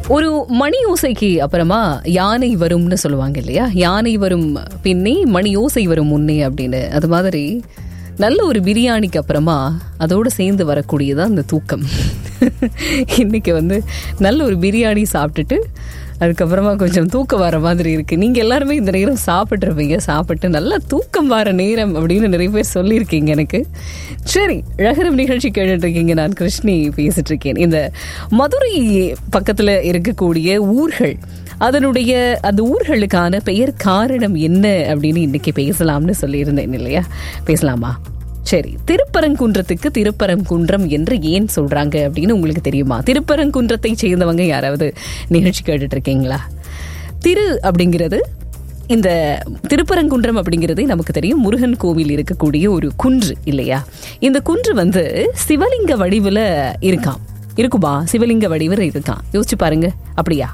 ஒரு மணி ஓசைக்கு அப்புறமா யானை வரும்னு சொல்லுவாங்க இல்லையா யானை வரும் பின்னே மணி ஓசை வரும் முன்னே அப்படின்னு அது மாதிரி நல்ல ஒரு பிரியாணிக்கு அப்புறமா அதோடு சேர்ந்து வரக்கூடியதான் அந்த தூக்கம் இன்னைக்கு வந்து நல்ல ஒரு பிரியாணி சாப்பிட்டுட்டு அதுக்கப்புறமா கொஞ்சம் தூக்கம் வர மாதிரி இருக்கு நீங்க எல்லாருமே இந்த நேரம் சாப்பிட்ருப்பீங்க சாப்பிட்டு நல்லா தூக்கம் வர நேரம் அப்படின்னு நிறைய பேர் சொல்லியிருக்கீங்க எனக்கு சரி ரகரம் நிகழ்ச்சி கேட்டுட்டு இருக்கீங்க நான் கிருஷ்ணி பேசிட்டு இருக்கேன் இந்த மதுரை பக்கத்துல இருக்கக்கூடிய ஊர்கள் அதனுடைய அந்த ஊர்களுக்கான பெயர் காரணம் என்ன அப்படின்னு இன்னைக்கு பேசலாம்னு சொல்லியிருந்தேன் இல்லையா பேசலாமா சரி திருப்பரங்குன்றத்துக்கு திருப்பரங்குன்றம் என்று ஏன் சொல்றாங்க அப்படின்னு உங்களுக்கு தெரியுமா திருப்பரங்குன்றத்தை சேர்ந்தவங்க யாராவது நிகழ்ச்சி கேட்டுட்டு இருக்கீங்களா திரு அப்படிங்கிறது இந்த திருப்பரங்குன்றம் அப்படிங்கிறது நமக்கு தெரியும் முருகன் கோவில் இருக்கக்கூடிய ஒரு குன்று இல்லையா இந்த குன்று வந்து சிவலிங்க வடிவில் இருக்காம் இருக்குமா சிவலிங்க வடிவில் இருக்கான் யோசிச்சு பாருங்க அப்படியா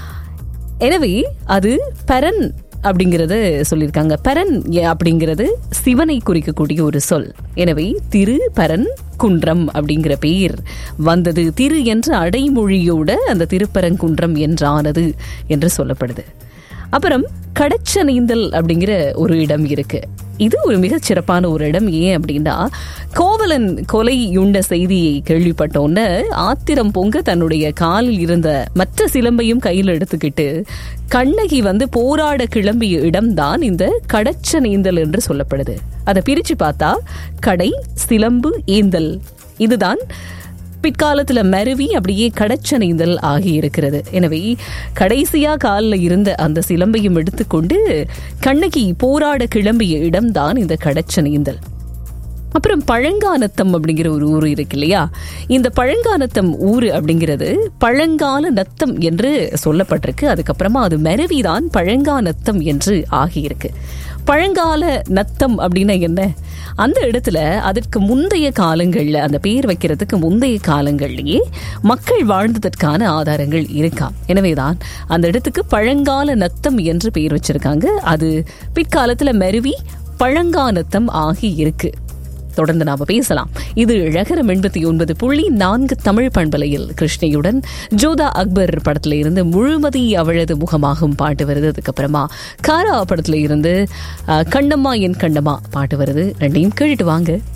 எனவே அது பரன் அப்படிங்கறத சொல்லியிருக்காங்க பரன் அப்படிங்கிறது சிவனை குறிக்கக்கூடிய ஒரு சொல் எனவே திரு பரன் குன்றம் அப்படிங்கிற பெயர் வந்தது திரு என்ற அடைமொழியோட அந்த திருப்பரங்குன்றம் என்றானது என்று சொல்லப்படுது அப்புறம் கடச்சனைந்தல் அப்படிங்கிற ஒரு இடம் இருக்கு இது ஒரு மிகச் சிறப்பான ஒரு இடம் ஏன் அப்படின்னா கோவலன் கொலை உண்ட செய்தியை கேள்விப்பட்டோன்னு ஆத்திரம் பொங்க தன்னுடைய காலில் இருந்த மற்ற சிலம்பையும் கையில் எடுத்துக்கிட்டு கண்ணகி வந்து போராட கிளம்பிய இடம்தான் இந்த கடச்சனேந்தல் என்று சொல்லப்படுது அதை பிரிச்சு பார்த்தா கடை சிலம்பு ஏந்தல் இதுதான் பிற்காலத்துல மருவி அப்படியே கடச்சனைந்தல் ஆகி இருக்கிறது எனவே கடைசியா காலில் இருந்த அந்த சிலம்பையும் எடுத்துக்கொண்டு கண்ணகி போராட கிளம்பிய இடம்தான் இந்த கடச்சனைந்தல் அப்புறம் பழங்கானத்தம் அப்படிங்கிற ஒரு ஊர் இருக்கு இல்லையா இந்த பழங்கானத்தம் ஊர் அப்படிங்கிறது பழங்கால நத்தம் என்று சொல்லப்பட்டிருக்கு அதுக்கப்புறமா அது மரவிதான் பழங்கானத்தம் என்று ஆகியிருக்கு பழங்கால நத்தம் அப்படின்னா என்ன அந்த இடத்துல அதற்கு முந்தைய காலங்கள்ல அந்த பேர் வைக்கிறதுக்கு முந்தைய காலங்கள்லயே மக்கள் வாழ்ந்ததற்கான ஆதாரங்கள் இருக்காம் எனவேதான் அந்த இடத்துக்கு பழங்கால நத்தம் என்று பெயர் வச்சிருக்காங்க அது பிற்காலத்துல மருவி பழங்கானத்தம் ஆகி இருக்கு தொடர்ந்து நாம பேசலாம் இது இழகரம் எண்பத்தி ஒன்பது புள்ளி நான்கு தமிழ் பண்பலையில் கிருஷ்ணியுடன் ஜோதா அக்பர் படத்துல இருந்து முழுமதி அவளது முகமாகும் பாட்டு வருது அதுக்கப்புறமா காரா படத்துல இருந்து கண்ணம்மா என் கண்ணம்மா பாட்டு வருது ரெண்டையும் கேட்டுட்டு வாங்க